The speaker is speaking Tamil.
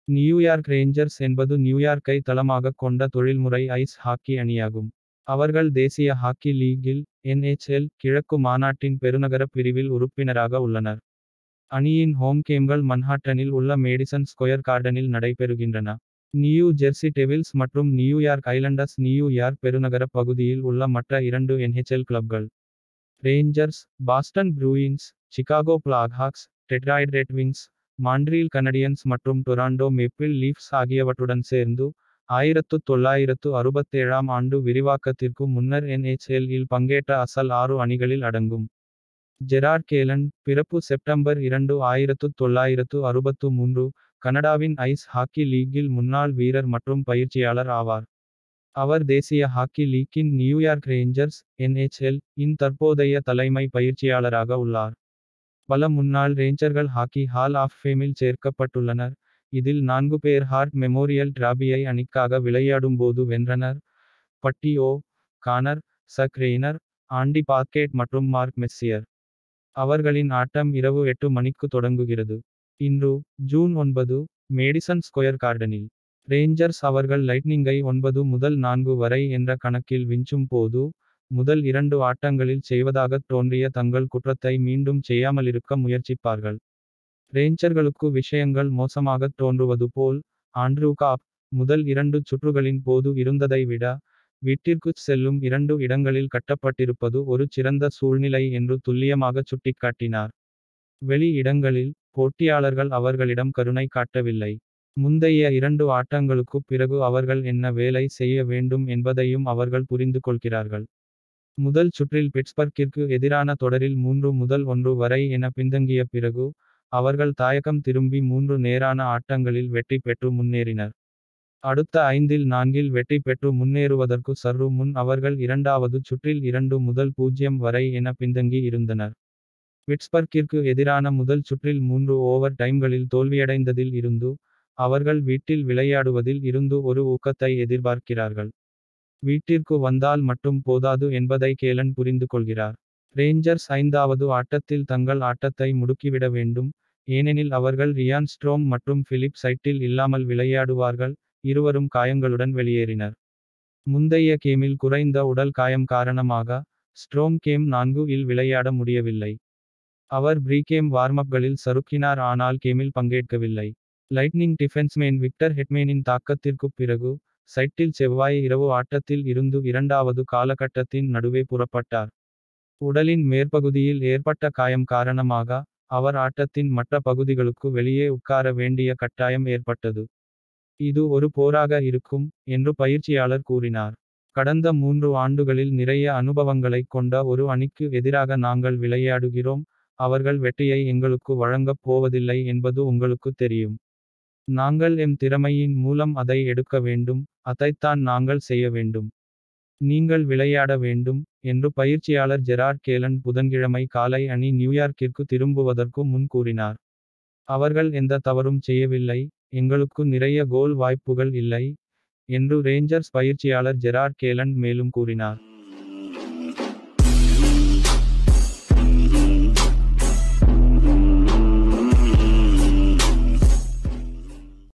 நியூயார்க் ரேஞ்சர்ஸ் என்பது நியூயார்க்கை தளமாகக் கொண்ட தொழில்முறை ஐஸ் ஹாக்கி அணியாகும். அவர்கள் தேசிய ஹாக்கி லீக்கில் என்எச்எல் கிழக்கு மாநாட்டின் பெருநகரப் பிரிவில் உறுப்பினராக உள்ளனர். அணியின் ஹோம் கேம்கள் மன்ஹாட்டனில் உள்ள மேடிசன் ஸ்கொயர் கார்டனில் நடைபெறுகின்றன. நியூ ஜெர்சி டெவில்ஸ் மற்றும் நியூயார்க் ஐலண்டர்ஸ் நியூ யார்க் பெருநகரப் பகுதியில் உள்ள மற்ற இரண்டு என்ஹெச்எல் கிளப்கள். Rangers Boston Bruins Chicago Blackhawks Detroit Red Wings Montreal Canadiens மற்றும் டொராண்டோ மேப்பிள் லீஃப்ஸ் ஆகியவற்றுடன் சேர்ந்து ஆயிரத்து தொள்ளாயிரத்து அறுபத்தேழாம் ஆண்டு விரிவாக்கத்திற்கு முன்னர் என்எச்எல் இல் பங்கேற்ற அசல் ஆறு அணிகளில் அடங்கும். ஜெரார்ட் கேலன் பிறப்பு செப்டம்பர் இரண்டு ஆயிரத்து தொள்ளாயிரத்து அறுபத்து மூன்று கனடாவின் ஐஸ் ஹாக்கி லீக்கில் முன்னாள் வீரர் மற்றும் பயிற்சியாளர் ஆவார். அவர் தேசிய ஹாக்கி லீக்கின் நியூயார்க் ரேஞ்சர்ஸ் என்எச்எல் இன் தற்போதைய தலைமை பயிற்சியாளராக உள்ளார். பல முன்னாள் ரேஞ்சர்கள் ஹாக்கி ஹால் ஆஃப் ஃபேமில் சேர்க்கப்பட்டுள்ளனர். இதில் நான்கு பேர் ஹார்ட் மெமோரியல் டிராபியை அணிக்காக விளையாடும்போது வென்றனர். Buddy O'Connor Chuck Rayner Andy Bathgate மற்றும் மார்க் மெஸ்ஸியர். அவர்களின் ஆட்டம் இரவு எட்டு மணிக்கு தொடங்குகிறது. இன்று ஜூன் ஒன்பது மேடிசன் ஸ்கொயர் கார்டனில். ரேஞ்சர்ஸ் அவர்கள் லைட்னிங்கை ஒன்பது முதல் நான்கு வரை என்ற கணக்கில் விஞ்சும் போது முதல் இரண்டு ஆட்டங்களில் செய்வதாகத் தோன்றிய தங்கள் குற்றத்தை மீண்டும் செய்யாமலிருக்க முயற்சிப்பார்கள். ரேஞ்சர்களுக்கு விஷயங்கள் மோசமாகத் தோன்றுவது போல் ஆண்ட்ரூ காப் முதல் இரண்டு சுற்றுகளின் போது இருந்ததை விட வீட்டிற்குச் செல்லும் இரண்டு இடங்களில் கட்டப்பட்டிருப்பது ஒரு சிறந்த சூழ்நிலை என்று துல்லியமாகச் சுட்டிக்காட்டினார். வெளி இடங்களில் போட்டியாளர்கள் அவர்களிடம் கருணை காட்டவில்லை. முந்தைய இரண்டு ஆட்டங்களுக்குப் பிறகு அவர்கள் என்ன வேலை செய்ய வேண்டும் என்பதையும் அவர்கள் புரிந்து கொள்கிறார்கள். முதல் சுற்றில் பிட்ஸ்பர்க்கிற்கு எதிரான தொடரில் மூன்று முதல் ஒன்று வரை என பின்தங்கிய பிறகு அவர்கள் தாயகம் திரும்பி மூன்று நேரான ஆட்டங்களில் வெற்றி பெற்று முன்னேறினர். அடுத்த ஐந்தில் நான்கில் வெற்றி பெற்று முன்னேறுவதற்கு சற்று முன் அவர்கள் இரண்டாவது சுற்றில் இரண்டு முதல் பூஜ்யம் வரை என பின்தங்கி இருந்தனர். பிட்ஸ்பர்க்கிற்கு எதிரான முதல் சுற்றில் மூன்று ஓவர் டைம்களில் தோல்வியடைந்ததில் இருந்து அவர்கள் வீட்டில் விளையாடுவதில் இருந்து ஒரு ஊக்கத்தை எதிர்பார்க்கிறார்கள். வீட்டிற்கு வந்தால் மட்டும் போதாது என்பதை கேலன் புரிந்து கொள்கிறார். ரேஞ்சர்ஸ் ஐந்தாவது ஆட்டத்தில் தங்கள் ஆட்டத்தை முடுக்கிவிட வேண்டும். ஏனெனில் அவர்கள் ரியான் ஸ்ட்ரோம் மற்றும் பிலிப் சைட்டில் இல்லாமல் விளையாடுவார்கள். இருவரும் காயங்களுடன் வெளியேறினர். முந்தைய கேமில் குறைந்த உடல் காயம் காரணமாக ஸ்ட்ரோம் கேம் நான்கு இல் விளையாட முடியவில்லை. அவர் ப்ரீகேம் வார்மப்களில் சறுக்கினார் ஆனால் கேமில் பங்கேற்கவில்லை. லைட்னிங் டிஃபென்ஸ்மேன் விக்டர் ஹெட்மேனின் தாக்கத்திற்குப் பிறகு சைட்டில் செவ்வாய் இரவு ஆட்டத்தில் இருந்து இரண்டாவது காலகட்டத்தின் நடுவே புறப்பட்டார். உடலின் மேற்பகுதியில் ஏற்பட்ட காயம் காரணமாக அவர் ஆட்டத்தின் மற்ற பகுதிகளுக்கு வெளியே உட்கார வேண்டிய கட்டாயம் ஏற்பட்டது. இது ஒரு போராக இருக்கும் என்று பயிற்சியாளர் கூறினார். கடந்த மூன்று ஆண்டுகளில் நிறைய அனுபவங்களைக் கொண்ட ஒரு அணிக்கு எதிராக நாங்கள் விளையாடுகிறோம். அவர்கள் வெற்றியை எங்களுக்கு வழங்கப் போவதில்லை என்பது உங்களுக்குத் தெரியும். நாங்கள் எம் திறமையின் மூலம் அதை எடுக்க வேண்டும் அதைத்தான் நாங்கள் செய்ய வேண்டும். நீங்கள் விளையாட வேண்டும் என்று பயிற்சியாளர் ஜெரார்ட் கேலன் புதன்கிழமை காலை அணி நியூயார்க்கிற்கு திரும்புவதற்கு முன் கூறினார். அவர்கள் எந்த தவறும் செய்யவில்லை எங்களுக்கு நிறைய கோல் வாய்ப்புகள் இல்லை என்று ரேஞ்சர்ஸ் பயிற்சியாளர் ஜெரார்ட் கேலன் மேலும் கூறினார்.